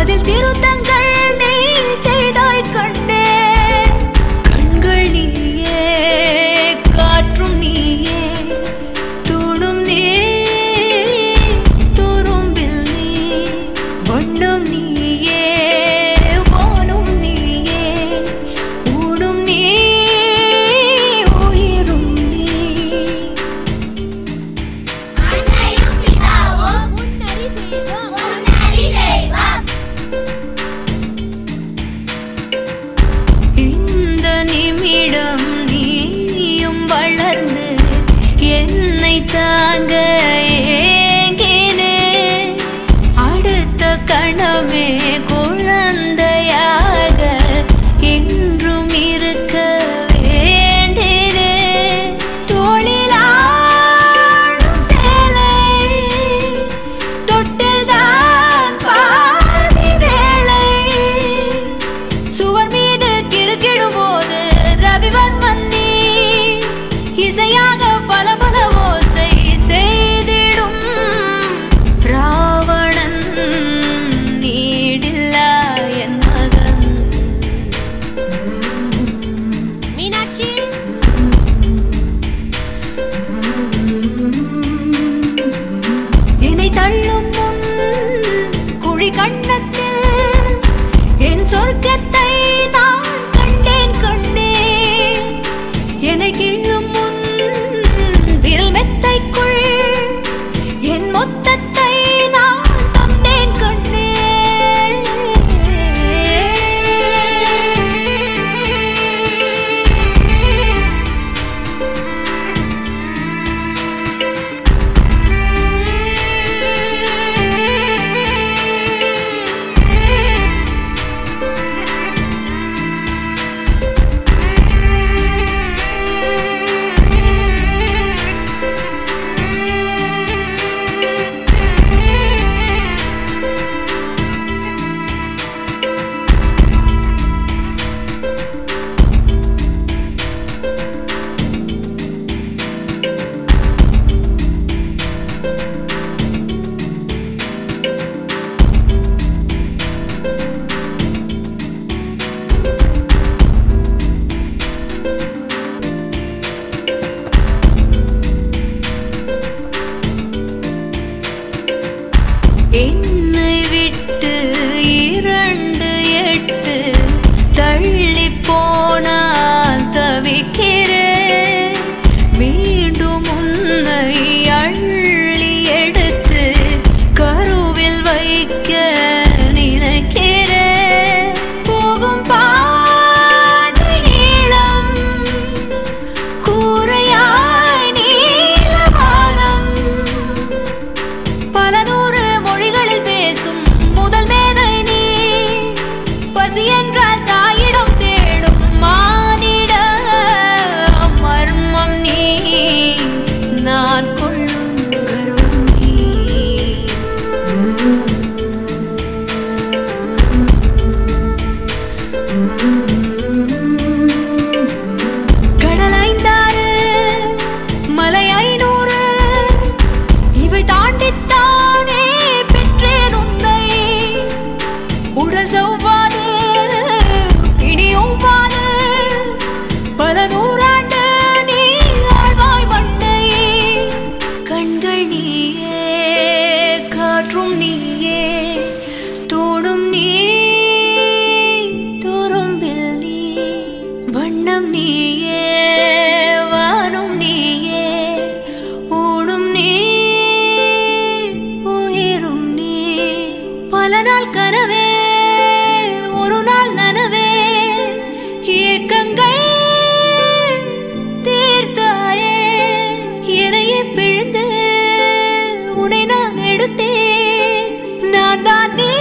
அதில் திருத்தங்கள் நீ செய்தாய் கண்டே கண்கள் நீயே காற்றும் நீயே தூணும் நீ துரும்பில் நீ வண்ணம் நீயே வானும் நீயே ஊடும் நீ உயிரும் நீ அன்னையும் பிதாவும் முன்னறி தெய்வம் முன்னறி தெய்வம் இந்த நிமிடம் நீயும் வளர்ந்து என்னை தாங்க ஏங்கினே அடுத்த கணமே குழந்தையாக என்றும் இருக்க வேண்டினே தோளிலாடும் சேலை தொட்டில்தான் பாதி வேளை சுவர் மீது கிறுக்கிடும் போது ரவிவர்மன் நீ இசையாக பல பல ஓசை செய்திடும் ராவணன் நீடில்லா என் மகன் மீனாட்சி என்னை தள்ளும் முன் குழி கண்ணத்தில் என் சொர்க்கத்தை நான் கண்டேன் கண்டேன் என்னை கிள்ளும் முன் விரல் மெத்தைக்குள் என் மொத்தத்தை நான் தந்தேன் கண்டேன் என்னை விட்டு இரண்டு எட்டு தள்ளி போனால் தவிக்கிறேன் மீண்டும் உன்னை அள்ளி எடுத்து கருவில் வைக்க நினைக்கிறேன் போகும் பாதை நீளம் கூரையாய் நீலவானம் பல நூறு மொழிகளில் பேசும் முதல் மேதை நீ பசி என்றால் தாயிடம் தேடும் மானிட மர்மம் நீ நான் கொள்ளும் கருண் நீ கடல் ஐந்தாறு மலை ஐநூறு இவை தாண்டித்தானே பெற்றேன் உன்னை உடல் செவ்வாது இனி ஒவ்வாது பல நூறாண்டு நீ ஆழ்வாய் மண்ணை கண்கள் நீயே காற்றும் நீயே தோடும் நீ துரும்பில் நீ வண்ணம் நீயே வானும் நீயே ஊடும் நீ உயிரும் நீ பல நாள் கனவே ஒரு நாள் நனவே ஏக்கங்கள் தீர்த்தாயே இறையை பிழிந்து உன்னை நான் எடுத்தேன் நான் தான் நீ